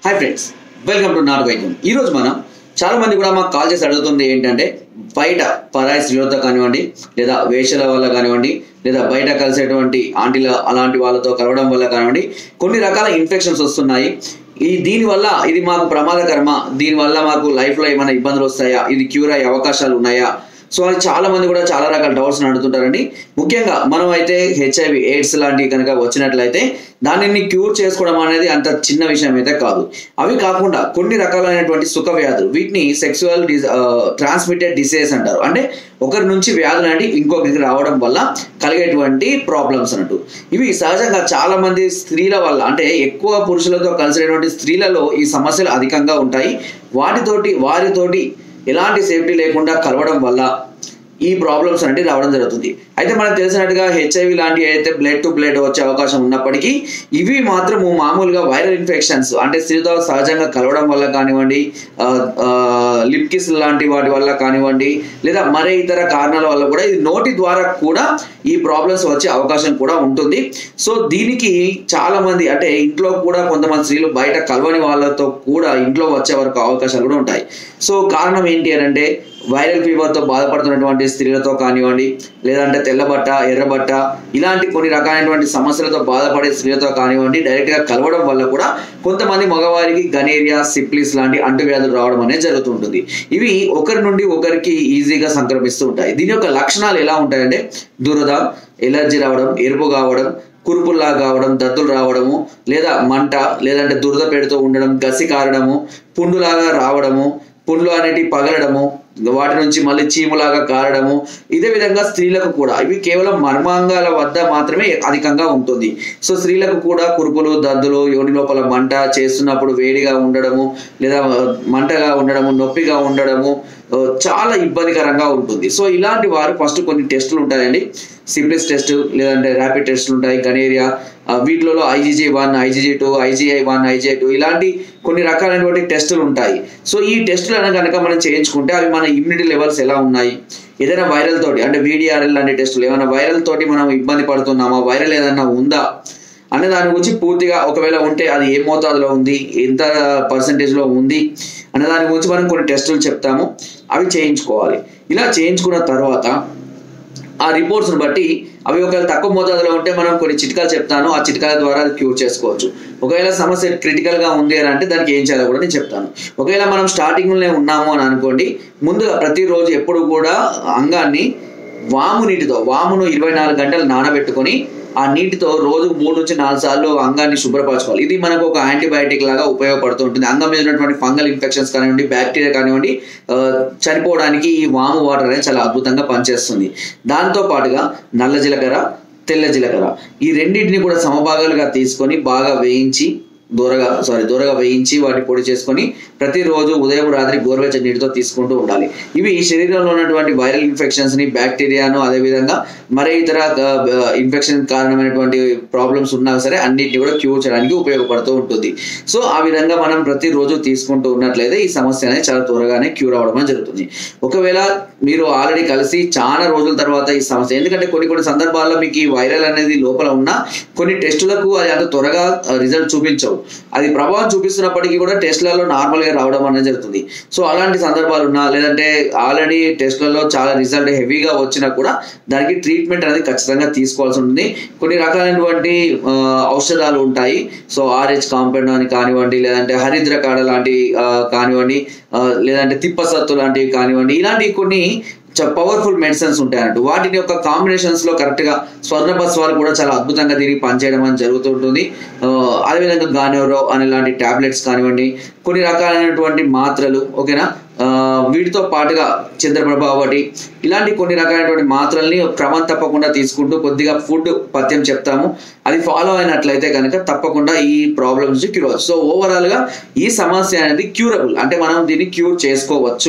hi friends welcome to నాట్ వైద్యం ఈ రోజు మనం చాలా మంది కూడా మాకు కాల్ చేసి అడుగుతుంది ఏంటంటే బయట పరాయి స్త్రీలతో కానివ్వండి లేదా వేషల వల్ల కానివ్వండి లేదా బయట కలిసేటువంటి ఆంటీల అలాంటి వాళ్ళతో కలవడం వల్ల కానివ్వండి కొన్ని రకాల ఇన్ఫెక్షన్స్ వస్తున్నాయి ఈ దీని వల్ల ఇది మాకు ప్రమాదకరమా దీని వల్ల మాకు లైఫ్ లో ఏమైనా ఇబ్బందులు వస్తాయా ఇది క్యూర్ అయ్యే అవకాశాలు ఉన్నాయా సో అది చాలా మంది కూడా చాలా రకాల డౌట్స్ అడుగుతుంటారండి ముఖ్యంగా మనం అయితే హెచ్ఐవి ఎయిడ్స్ లాంటివి కనుక వచ్చినట్లయితే దానిని క్యూర్ చేసుకోవడం అనేది అంత చిన్న విషయం అయితే కాదు అవి కాకుండా కొన్ని రకాలైనటువంటి సుఖ వ్యాధులు వీటిని సెక్సువల్ ట్రాన్స్మిటెడ్ డిసీజెస్ అంటారు అంటే ఒకరి నుంచి వ్యాధులు అనేవి ఇంకొకరికి రావడం వల్ల కలిగేటువంటి ప్రాబ్లమ్స్ అన్నట్టు ఇవి సహజంగా చాలా మంది స్త్రీల వల్ల అంటే ఎక్కువ పురుషులతో కలిసినటువంటి స్త్రీలలో ఈ సమస్యలు అధికంగా ఉంటాయి వాటితోటి వారితోటి ఎలాంటి సేఫ్టీ లేకుండా కలవడం వల్ల ఈ ప్రాబ్లమ్స్ అనేవి రావడం జరుగుతుంది అయితే మనకు తెలిసినట్టుగా హెచ్ఐవి లాంటివి అయితే బ్లడ్ టు బ్లడ్ వచ్చే అవకాశం ఉన్నప్పటికీ ఇవి మాత్రము మామూలుగా వైరల్ ఇన్ఫెక్షన్స్ అంటే స్త్రీతో సహజంగా కలవడం వల్ల కానివ్వండి లిప్ కిస్ లాంటి వాటి వల్ల కానివ్వండి లేదా మరే ఇతర కారణాల వల్ల కూడా ఇది నోటి ద్వారా కూడా ఈ ప్రాబ్లమ్స్ వచ్చే అవకాశం కూడా ఉంటుంది సో దీనికి చాలా మంది అంటే ఇంట్లో కూడా కొంతమంది స్త్రీలు బయట కలవని వాళ్ళతో కూడా ఇంట్లో వచ్చే వరకు అవకాశాలు కూడా ఉంటాయి సో కారణం ఏంటి అని అంటే వైరల్ ఫీవర్తో బాధపడుతున్నటువంటి స్త్రీలతో కానివ్వండి లేదంటే తెల్లబట్ట ఎర్రబట్ట ఇలాంటి కొన్ని రకాలైనటువంటి సమస్యలతో బాధపడే స్త్రీలతో కానివ్వండి డైరెక్ట్గా కలవడం వల్ల కూడా కొంతమంది మగవారికి గనేరియా సిప్లిస్ లాంటి అంటువ్యాధులు రావడం అనేది జరుగుతుంటుంది ఇవి ఒకరి నుండి ఒకరికి ఈజీగా సంక్రమిస్తూ ఉంటాయి దీని యొక్క లక్షణాలు ఎలా ఉంటాయంటే దురద ఎలర్జీ రావడం ఎరుపు కావడం కురుపుల్లా కావడం దద్దులు రావడము లేదా మంట లేదంటే దురద పెడుతూ ఉండడం గసి కారడము పుండులాగా రావడము పుండ్లు అనేటివి పగలడము వాటి నుంచి మళ్ళీ చీములాగా కారడము ఇదే విధంగా స్త్రీలకు కూడా ఇవి కేవలం మర్మాంగాల వద్ద మాత్రమే అధికంగా ఉంటుంది సో స్త్రీలకు కూడా కురుపులు దద్దులు యోని లోపల మంట చేస్తున్నప్పుడు వేడిగా ఉండడము లేదా మంటగా ఉండడము నొప్పిగా ఉండడము చాలా ఇబ్బందికరంగా ఉంటుంది సో ఇలాంటి వారు ఫస్ట్ కొన్ని టెస్టులు ఉంటాయండి సిప్లిస్ టెస్ట్ లేదంటే ర్యాపిడ్ టెస్టులు ఉంటాయి గనేరియా వీటిలో IgG one IgG two IGI one IGI two ఇలాంటి కొన్ని రకాలైనటువంటి టెస్టులు ఉంటాయి సో ఈ టెస్టులను కనుక మనం చేయించుకుంటే అవి మన ఇమ్యూనిటీ లెవెల్స్ ఎలా ఉన్నాయి ఏదైనా వైరల్ తోటి అంటే వీడిఆర్ఎల్ లాంటి టెస్టులు ఏమైనా వైరల్ తోటి మనం ఇబ్బంది పడుతున్నామా వైరల్ ఏదైనా ఉందా అనే దాని గురించి పూర్తిగా ఒకవేళ ఉంటే అది ఏ మోతాదులో ఉంది ఎంత పర్సంటేజ్లో ఉంది అనే దాని గురించి మనం కొన్ని టెస్టులు చెప్తాము అవి చేయించుకోవాలి ఇలా చేయించుకున్న తర్వాత ఆ రిపోర్ట్స్ని బట్టి అవి ఒకవేళ తక్కువ మోతాదులో ఉంటే మనం కొన్ని చిట్కాలు చెప్తాను ఆ చిట్కాల ద్వారా అది క్యూర్ చేసుకోవచ్చు ఒకవేళ సమస్య క్రిటికల్గా ఉంది అని అంటే దానికి ఏం చేయాలో కూడా నేను చెప్తాను ఒకవేళ మనం స్టార్టింగ్లోనే ఉన్నాము అని అనుకోండి ముందుగా ప్రతిరోజు ఎప్పుడు కూడా అంగాన్ని వాము నీటితో వామును ఇరవై నాలుగు గంటలు నానబెట్టుకొని ఆ నీటితో రోజు మూడు నుంచి నాలుగు సార్లు అంగాన్ని శుభ్రపరచుకోవాలి ఇది మనకు ఒక యాంటీబయాటిక్ లాగా ఉపయోగపడుతూ ఉంటుంది అంగం మీద ఉన్నటువంటి ఫంగల్ ఇన్ఫెక్షన్స్ కానివ్వండి బ్యాక్టీరియా కానివ్వండి చనిపోవడానికి ఈ వాము వాటర్ అనేది చాలా అద్భుతంగా పనిచేస్తుంది దాంతో పాటుగా నల్ల జీలకర్ర తెల్ల జీలకర్ర ఈ రెండింటిని కూడా సమభాగాలుగా తీసుకొని బాగా వేయించి దూరగా సారీ దూరగా వేయించి వాటిని పొడి చేసుకొని ప్రతిరోజు ఉదయం రాత్రి గోరువెచ్చని నీటితో తీసుకుంటూ ఉండాలి ఇవి శరీరంలో ఉన్నటువంటి వైరల్ ఇన్ఫెక్షన్స్ ని బ్యాక్టీరియాను అదేవిధంగా మరే ఇతర ఇన్ఫెక్షన్ కారణమైనటువంటి ప్రాబ్లమ్స్ ఉన్నా సరే అన్నింటినీ కూడా క్యూర్ చేయడానికి ఉపయోగపడుతూ ఉంటుంది సో ఆ విధంగా మనం ప్రతిరోజు తీసుకుంటూ ఉన్నట్లయితే ఈ సమస్య అనేది చాలా త్వరగానే క్యూర్ అవడం జరుగుతుంది ఒకవేళ మీరు ఆల్రెడీ కలిసి చాలా రోజుల తర్వాత ఈ సమస్య ఎందుకంటే కొన్ని కొన్ని సందర్భాల్లో మీకు ఈ వైరల్ అనేది లోపల ఉన్న కొన్ని టెస్టులకు అది అంత త్వరగా రిజల్ట్ చూపించవు అది ప్రభావం చూపిస్తున్నప్పటికీ కూడా టెస్ట్లలో నార్మల్గా రావడం అనేది జరుగుతుంది సో అలాంటి సందర్భాలు ఉన్నా లేదంటే ఆల్రెడీ టెస్ట్లలో చాలా రిజల్ట్ హెవీగా వచ్చినా కూడా దానికి ట్రీట్మెంట్ అనేది ఖచ్చితంగా తీసుకోవాల్సి ఉంటుంది కొన్ని రకాలైనటువంటి ఔషధాలు ఉంటాయి సో ఆర్హెచ్ కాంపౌండ్ అని కానివ్వండి లేదంటే హరిద్ర కాడ లాంటి కానివ్వండి లేదంటే తిప్పసత్తు లాంటివి కానివ్వండి ఇలాంటి కొన్ని పవర్ఫుల్ మెడిసిన్స్ ఉంటాయి అన్నట్టు వాటిని యొక్క కాంబినేషన్స్ లో కరెక్ట్ గా స్వర్ణపస్వాలు కూడా చాలా అద్భుతంగా దీనికి పనిచేయడం అని జరుగుతుంటుంది అదేవిధంగా గానోరో అనే లాంటి టాబ్లెట్స్ కానివ్వండి కొన్ని రకాలైనటువంటి మాత్రలు ఓకేనా వీటితో పాటుగా చంద్రప్రభ ఒకటి ఇలాంటి కొన్ని రకాలైనటువంటి మాత్రల్ని క్రమం తప్పకుండా తీసుకుంటూ కొద్దిగా ఫుడ్ పథ్యం చెప్తాము అది ఫాలో అయినట్లయితే కనుక తప్పకుండా ఈ ప్రాబ్లమ్స్ క్యూర్ అవచ్చు సో ఓవరాల్ గా ఈ సమస్య అనేది క్యూరబుల్ అంటే మనం దీన్ని క్యూర్ చేసుకోవచ్చు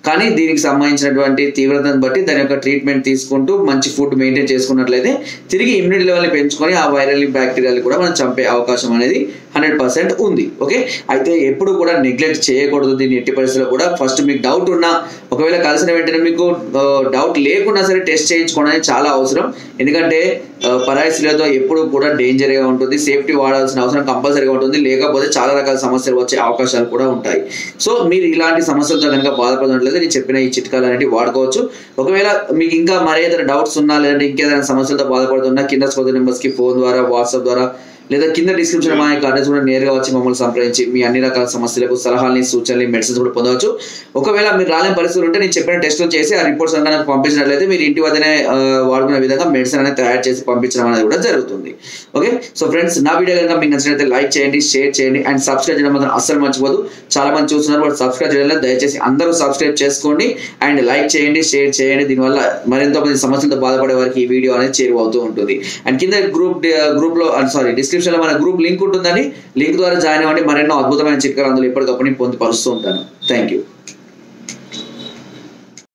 కానీ దీనికి సంబంధించినటువంటి తీవ్రతను బట్టి దాని యొక్క ట్రీట్మెంట్ తీసుకుంటూ మంచి ఫుడ్ మెయింటైన్ చేసుకున్నట్లయితే తిరిగి ఇమ్యూనిటీ లెవెల్ని పెంచుకొని ఆ వైరల్ బ్యాక్టీరియాలు కూడా మనం చంపే అవకాశం అనేది హండ్రెడ్ పర్సెంట్ ఉంది ఓకే అయితే ఎప్పుడు కూడా నెగ్లెక్ట్ చేయకూడదు దీన్ని ఎట్టి పరిస్థితుల్లో కూడా ఫస్ట్ మీకు డౌట్ ఉన్నా ఒకవేళ కలిసిన వెంటనే మీకు డౌట్ లేకున్నా సరే టెస్ట్ చేయించుకోవడం అనేది చాలా అవసరం ఎందుకంటే పరాయిస్లతో ఎప్పుడు కూడా డేంజర్గా ఉంటుంది సేఫ్టీ వాడాల్సిన అవసరం కంపల్సరీగా ఉంటుంది లేకపోతే చాలా రకాల సమస్యలు వచ్చే అవకాశాలు కూడా ఉంటాయి సో మీరు ఇలాంటి సమస్యలతో కనుక బాధపడినట్లయితే నేను చెప్పిన ఈ చిట్కాలు అనేవి వాడుకోవచ్చు ఒకవేళ మీకు ఇంకా మరేదైనా డౌట్స్ ఉన్నా లేదంటే ఇంకేదైనా సమస్యలతో బాధపడుతున్నా కింద స్పోత నెంబర్స్కి ఫోన్ ద్వారా వాట్సాప్ ద్వారా లేదా కింద డిస్క్రిప్షన్ మా యొక్క అడ్రస్ కూడా నేరుగా వచ్చి మమ్మల్ని సంప్రదించి మీ అన్ని రకాల సమస్యలకు సలహాలని సూచనలు మెడిసిన్స్ కూడా పొందవచ్చు ఒకవేళ మీరు రాలేని పరిస్థితులు ఉంటే నేను చెప్పిన టెస్టులు చేసి ఆ రిపోర్ట్స్ కనుక నాకు పంపించినట్లయితే మీరు ఇంటి వద్దనే ఆ, వాడుకునే విధంగా మెడిసిన్ అనేది తయారు చేసి పంపించడం అనేది కూడా జరుగుతుంది ఓకే సో ఫ్రెండ్స్ నా వీడియో కనుక మీకు నచ్చినట్లయితే లైక్ చేయండి షేర్ చేయండి అండ్ సబ్స్క్రైబ్ చేయడం మాత్రం అస్సలు మర్చిపోదు చాలా మంది చూస్తున్నారు బట్ సబ్స్క్రైబ్ చేయడం దయచేసి అందరూ సబ్స్క్రైబ్ చేసుకోండి అండ్ లైక్ చేయండి షేర్ చేయండి దీనివల్ల మరింత మంది సమస్యలతో బాధపడే వారికి ఈ వీడియో అనేది చేరువవుతూ ఉంటుంది అండ్ కింద గ్రూప్ గ్రూప్ లో సారీ డిస్క్రిప్షన్ లో మన గ్రూప్ లింక్ ఉంటుందని లింక్ ద్వారా జాయిన్ అవ్వండి మరెన్నో అద్భుతమైన చిట్కాలు అందులో ఎప్పటికప్పుడు నేను పొందుపరుస్తూ ఉంటాను థ్యాంక్ యూ